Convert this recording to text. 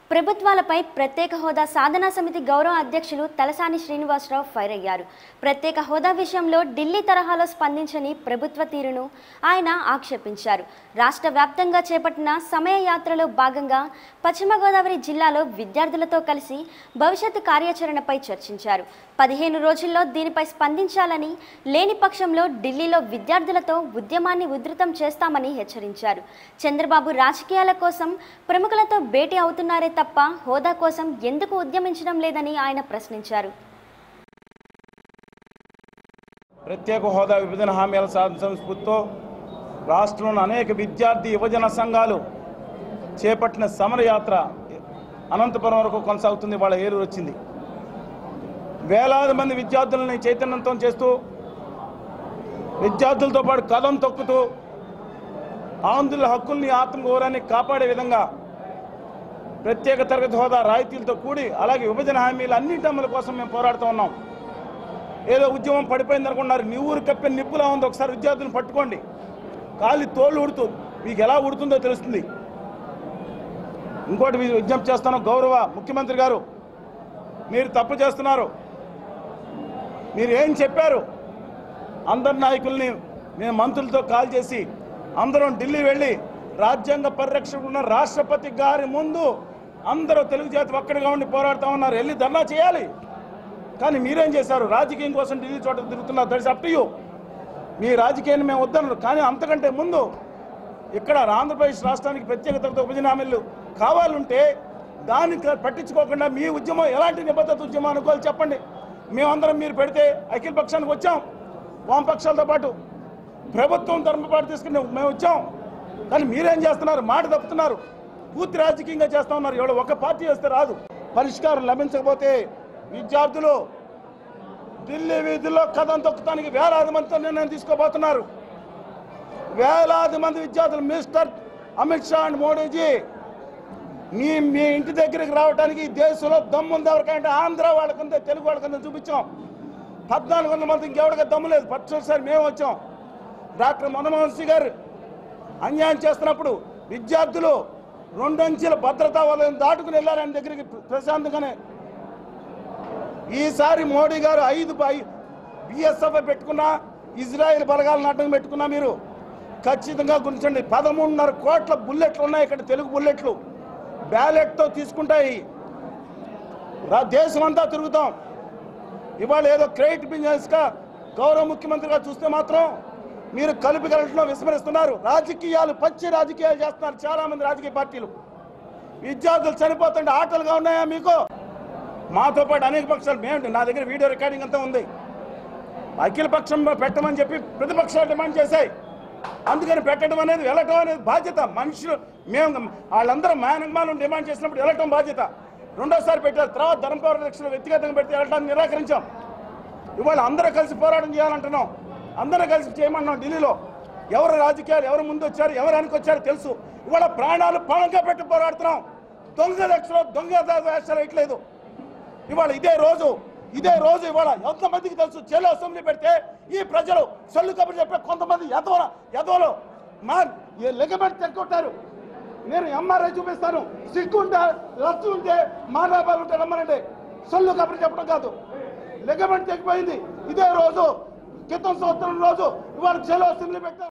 ప్రభుత్వాలపై ప్రత్యేక హోదా సాధనా సమితి గౌరవ అధ్యక్షులు తలసాని శ్రీనివాసరావు ఫైర్ అయ్యారు ప్రత్యేక హోదా విషయంలో ఢిల్లీ తరహాలో స్పందించని ప్రభుత్వ తీరును ఆయన ఆక్షేపించారు రాష్ట్ర వ్యాప్తంగా చేపట్టిన సమయ యాత్రలో భాగంగా పశ్చిమ గోదావరి జిల్లాలో విద్యార్థులతో కలిసి భవిష్యత్తు కార్యాచరణపై చర్చించారు పదిహేను రోజుల్లో దీనిపై స్పందించాలని లేని పక్షంలో ఢిల్లీలో విద్యార్థులతో ఉద్యమాన్ని ఉధృతం చేస్తామని హెచ్చరించారు చంద్రబాబు రాజకీయాల కోసం ప్రముఖులతో భేటీ అవుతున్నారే తప్ప హోదా కోసం ఎందుకు ఉద్యమించడం లేదని ఆయన ప్రశ్నించారు ప్రత్యేక హోదా విభజన హామీల సాధన సంస్కృతితో రాష్ట్రంలోని అనేక విద్యార్థి యువజన సంఘాలు చేపట్టిన సమరయాత్ర అనంతపురం వరకు కొనసాగుతుంది వాళ్ళ ఏలూరు వచ్చింది వేలాది మంది విద్యార్థులని చైతన్యవంతం చేస్తూ విద్యార్థులతో పాటు కథం తొక్కుతూ ఆంధ్రుల హక్కుల్ని ఆత్మగౌరవాన్ని కాపాడే విధంగా ప్రత్యేక తరగతి హోదా రాయితీలతో కూడి అలాగే విభజన హామీలు అన్నింటి అమలు కోసం మేము పోరాడుతూ ఉన్నాం ఏదో ఉద్యమం పడిపోయింది అనుకున్నారు నీ ఊరు కప్పిన నిప్పులా ఉంది ఒకసారి విద్యార్థులను పట్టుకోండి కాలి తోళ్ళు ఉడుతూ మీకు ఎలా ఉడుతుందో తెలుస్తుంది ఇంకోటి వి- విజ్ఞప్తి చేస్తాను గౌరవ ముఖ్యమంత్రి గారు మీరు తప్పు చేస్తున్నారు మీరు ఏం చెప్పారు అందరి నాయకుల్ని మేము మంత్రులతో కాల్ చేసి అందరం ఢిల్లీ వెళ్ళి రాజ్యాంగ పరిరక్షకుడు ఉన్న రాష్ట్రపతి గారి ముందు అందరూ తెలుగు జాతి ఒక్కడిగా ఉండి పోరాడుతూ ఉన్నారు వెళ్ళి ధర్నా చేయాలి కానీ మీరేం చేశారు రాజకీయం కోసం ఢిల్లీ చోట తిరుగుతున్నారు దట్స్ అప్ టు యూ మీ రాజకీయాన్ని మేము వద్దన్నారు కానీ అంతకంటే ముందు ఇక్కడ ఆంధ్రప్రదేశ్ రాష్ట్రానికి ప్రత్యేక తరగతి విభజన హామీలు కావాలంటే దాన్ని క- పట్టించుకోకుండా మీ ఉద్యమం ఎలాంటి నిబద్ధత ఉద్యమం అనుకోవాలి చెప్పండి మేమందరం మీరు పెడితే అఖిల పక్షానికి వచ్చాం వామపక్షాలతో పాటు ప్రభుత్వం ధర్మపాటు తీసుకుని మేము వచ్చాం కానీ మీరేం చేస్తున్నారు మాట తప్పుతున్నారు పూర్తి రాజకీయంగా చేస్తా ఉన్నారు ఎవడో ఒక పార్టీ వస్తే రాదు పరిష్కారం లభించకపోతే విద్యార్థులు ఢిల్లీ వీధుల్లో కథం తొక్కడానికి వేలాది మందితో నిర్ణయం తీసుకోబోతున్నారు వేలాది మంది విద్యార్థులు మిస్టర్ అమిత్ షా అండ్ మోడీజీ మీ మీ ఇంటి దగ్గరికి రావడానికి ఈ దేశంలో దమ్ముంది ఎవరికంటే ఆంధ్ర వాళ్ళకుందే తెలుగు వాళ్ళకుందే చూపించాం పద్నాలుగు వందల మంది ఇంకెవరికి దమ్ము లేదు పట్టుసారి మేము వచ్చాం డాక్టర్ మన్మోహన్ సింగ్ గారు అన్యాయం చేస్తున్నప్పుడు విద్యార్థులు రెండంచెల భద్రతా వలయం దాటుకుని వెళ్ళారు ఆయన దగ్గరికి ప్రశాంతంగానే ఈసారి మోడీ గారు ఐదు బిఎస్ఎఫ్ పెట్టుకున్నా ఇజ్రాయెల్ బలగాలను అడ్డం పెట్టుకున్నా మీరు ఖచ్చితంగా గుర్తించండి పదమూడున్నర కోట్ల బుల్లెట్లు ఉన్నాయి ఇక్కడ తెలుగు బుల్లెట్లు బ్యాలెట్తో తీసుకుంటాయి రా దేశం అంతా తిరుగుతాం ఇవాళ ఏదో క్రెడిట్ బిజినెస్గా గౌరవ ముఖ్యమంత్రిగా చూస్తే మాత్రం మీరు కలిపి కలటంలో విస్మరిస్తున్నారు రాజకీయాలు పచ్చి రాజకీయాలు చేస్తున్నారు చాలా మంది రాజకీయ పార్టీలు విద్యార్థులు చనిపోతుంటే ఆటలుగా ఉన్నాయా మీకు మాతో పాటు అనేక పక్షాలు మేము నా దగ్గర వీడియో రికార్డింగ్ అంతా ఉంది అఖిల పక్షం పెట్టమని చెప్పి ప్రతిపక్షాలు డిమాండ్ చేశాయి అందుకని పెట్టడం అనేది వెళ్ళటం అనేది బాధ్యత మనుషులు మేము వాళ్ళందరూ మేనమానం డిమాండ్ చేసినప్పుడు వెళ్ళటం బాధ్యత రెండోసారి పెట్టారు తర్వాత ధర్మ పరిరక్షణ వ్యక్తిగతంగా పెడితే వెళ్ళడానికి నిరాకరించాం ఇవాళ అందరూ కలిసి పోరాటం చేయాలంటున్నాం అందరూ కలిసి చేయమన్నాం ఢిల్లీలో ఎవరు రాజకీయాలు ఎవరు ముందు వచ్చారు ఎవరు వెనకొచ్చారో తెలుసు ఇవాళ ప్రాణాలు పణంగా పెట్టి పోరాడుతున్నాం దొంగ లక్షలు దొంగ వేషాలు ఇట్లేదు ఇవాళ ఇదే రోజు ఇదే రోజు ఇవాళ ఎంతమందికి తెలుసు చెల్లో అసెంబ్లీ పెడితే ఈ ప్రజలు సొల్లు కబురు చెప్పే కొంతమంది ఎదవల ఎదవలు మా లెగమెంట్ తెక్కొట్టారు నేను ఎంఆర్ఐ చూపిస్తాను సిగ్గు ఉంటే రచ్చు ఉంటే మానవాళ్ళు ఉంటే రమ్మనండి సొల్లు కబురు చెప్పడం కాదు లెగమెంట్ తెగిపోయింది ఇదే రోజు క్రితం సంవత్సరం రోజు ఇవాళ చెలో అసెంబ్లీ పెట్టారు